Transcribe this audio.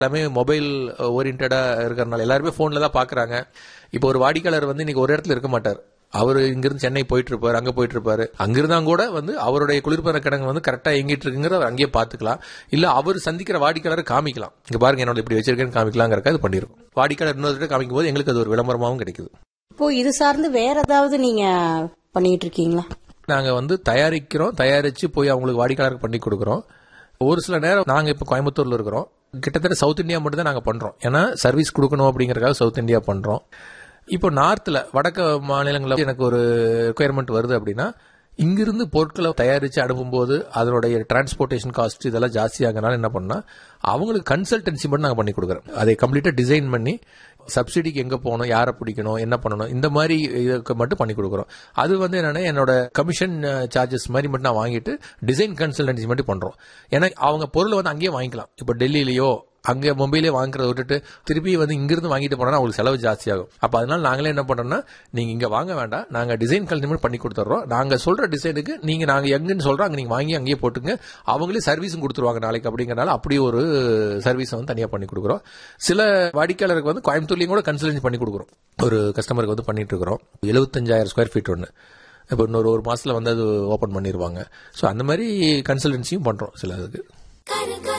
எல்லாமே மொபைல் ஓரியன்டா இருக்கிறனால எல்லாருமே போன்ல தான் பாக்குறாங்க இப்போ ஒரு வாடிக்கையாளர் வந்து இன்னைக்கு ஒரு இடத்துல இருக்க மாட்டார் அவர் இங்கிருந்து சென்னை போயிட்டு இருப்பாரு அங்க போயிட்டு இருப்பாரு அங்கிருந்தா கூட வந்து அவருடைய குளிர்பத கிடங்கு வந்து கரெக்டா எங்கிட்டு இருக்குங்கிற அவர் அங்கேயே பாத்துக்கலாம் இல்ல அவர் சந்திக்கிற வாடிக்கையாளரை காமிக்கலாம் இங்க பாருங்க என்னோட இப்படி வச்சிருக்கேன்னு காமிக்கலாங்கிறக்க அது பண்ணிருக்கும் வாடிக்கையாளர் இன்னொரு காமிக்கும் போது எங்களுக்கு அது ஒரு விளம்பரமாவும் கிடைக்குது இப்போ இது சார்ந்து வேற ஏதாவது நீங்க பண்ணிட்டு இருக்கீங்களா நாங்க வந்து தயாரிக்கிறோம் தயாரிச்சு போய் அவங்களுக்கு வாடிக்கையாளருக்கு பண்ணி கொடுக்குறோம் ஒரு சில நேரம் நாங்க இப்ப கோயம்புத்தூர்ல இருக்கிறோம் கிட்டத்தட்ட சவுத் இந்தியா மட்டும் தான் நாங்க பண்றோம் ஏன்னா சர்வீஸ் கொடுக்கணும் அப்படிங்கறதுக்காக சவுத் இந்தியா பண்றோம் இப்போ நார்த்ல வடக்கு மாநிலங்களில் எனக்கு ஒரு ரெக்குயர்மெண்ட் வருது அப்படின்னா இங்கிருந்து பொருட்களை தயாரிச்சு அனுப்பும்போது அதனுடைய டிரான்ஸ்போர்ட்டேஷன் காஸ்ட் இதெல்லாம் ஜாஸ்தியாகனால என்ன பண்ணா அவங்களுக்கு கன்சல்டன்சி மட்டும் நாங்கள் பண்ணி கொடுக்குறோம் அதை கம்ப்ளீட்டா டிசைன் பண்ணி சப்சிடிக்கு எங்க போகணும் யாரை பிடிக்கணும் என்ன பண்ணணும் இந்த மாதிரி இதுக்கு மட்டும் பண்ணி கொடுக்குறோம் அது வந்து என்னன்னா என்னோட கமிஷன் சார்ஜஸ் மாதிரி மட்டும் நான் வாங்கிட்டு டிசைன் கன்சல்டன்சி மட்டும் பண்றோம் ஏன்னா அவங்க பொருளை வந்து அங்கேயே வாங்கிக்கலாம் இப்போ டெல்லியிலயோ அங்க மும்பையிலே வாங்குறத விட்டுட்டு திருப்பி வந்து இங்கிருந்து வாங்கிட்டு போனா அவங்களுக்கு செலவு ஜாஸ்தியாகும் அப்ப அதனால நாங்களே என்ன பண்றோம்னா நீங்க இங்க வாங்க வேண்டாம் நாங்க டிசைன் கல்வி பண்ணி கொடுத்துறோம் நாங்க சொல்ற டிசைனுக்கு நீங்க நாங்க எங்கன்னு சொல்றோம் அங்க நீங்க வாங்கி அங்கேயே போட்டுங்க அவங்களே சர்வீஸும் கொடுத்துருவாங்க நாளைக்கு அப்படிங்கறனால அப்படி ஒரு சர்வீஸ் வந்து தனியா பண்ணி கொடுக்குறோம் சில வாடிக்கையாளருக்கு வந்து கோயம்புத்தூர்லயும் கூட கன்சல்டன்சி பண்ணி கொடுக்குறோம் ஒரு கஸ்டமருக்கு வந்து பண்ணிட்டு இருக்கிறோம் எழுபத்தஞ்சாயிரம் ஸ்கொயர் ஃபீட் ஒன்று இப்போ இன்னொரு ஒரு மாசத்துல வந்து அது ஓபன் பண்ணிடுவாங்க ஸோ அந்த மாதிரி கன்சல்டன்சியும் பண்றோம் சில இதுக்கு